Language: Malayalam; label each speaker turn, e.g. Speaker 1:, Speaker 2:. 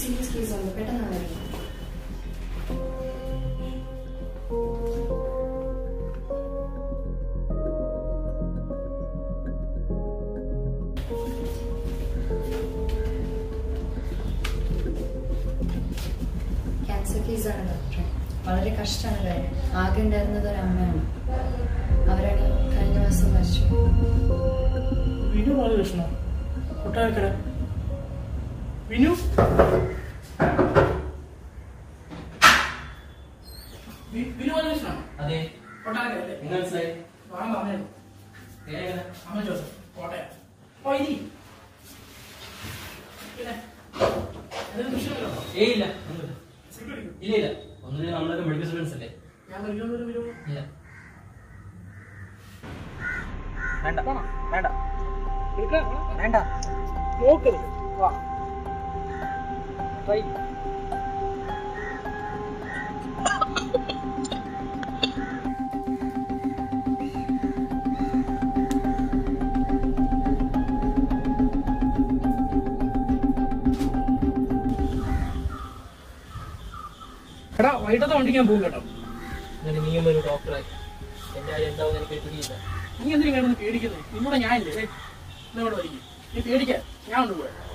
Speaker 1: സീരിയസ് കേസ് ഉണ്ട് പെട്ടെന്ന് വരും ക്യാൻസർ കേസാണ് ഡോക്ടറെ വളരെ കഷ്ടമാണ് കാര്യം ആകെ ഉണ്ടായിരുന്നത് ഒരു അമ്മയാണ് അവരാണ് കഴിഞ്ഞ മാസം മരിച്ചു
Speaker 2: വിനു ബാലകൃഷ്ണ കൊട്ടാരക്കര വിനു വി- വിനു ബാലകൃഷ്ണ
Speaker 3: അതെ
Speaker 2: കൊട്ടാരക്കര അല്ലേ
Speaker 3: നിങ്ങൾ മനസ്സിലായി
Speaker 2: വാങ്ങാൻ പറഞ്ഞു
Speaker 3: പേരെങ്ങനെ
Speaker 2: അമ്മ ജോസഫ് കോട്ടയം ഓ ഇനി പിന്നെ എന്തെങ്കിലും വിഷയമുണ്ടോ
Speaker 3: ഏയ് ഇല്ല ഒന്നുമില്ല
Speaker 2: സെക്യൂരിറ്റി
Speaker 3: ഇല്ല ഇല്ല ഒന്നുമില്ല നമ്മളൊക്കെ മെഡിക്കൽ സ്റ്റുഡൻസ് അല്ലേ
Speaker 2: ഞാൻ വിനു വിനു
Speaker 3: ഇല്ല
Speaker 4: വേണ്ട വേണ്ട
Speaker 2: എടുക്കാം
Speaker 4: വേണ്ട
Speaker 2: നോക്കരുത് വാ
Speaker 4: ട്രൈ
Speaker 2: എടാ വൈകിട്ടത്തെ വണ്ടിക്ക് ഞാൻ പോകും കേട്ടോ
Speaker 3: എന്നിട്ട് നീയും ഒരു ഡോക്ടറായി എന്റെ കാര്യം എന്താവും എനിക്ക് പിടിയില്ല
Speaker 2: നീ എന്തിനാണ് പേടിക്കുന്നത് നിന്നോട് ഞാൻ ഇല്ലേ എന്നോട് വരിക്കും നീ പേടിക്കാൻ ഞാൻ ഉണ്ട് കൂടെ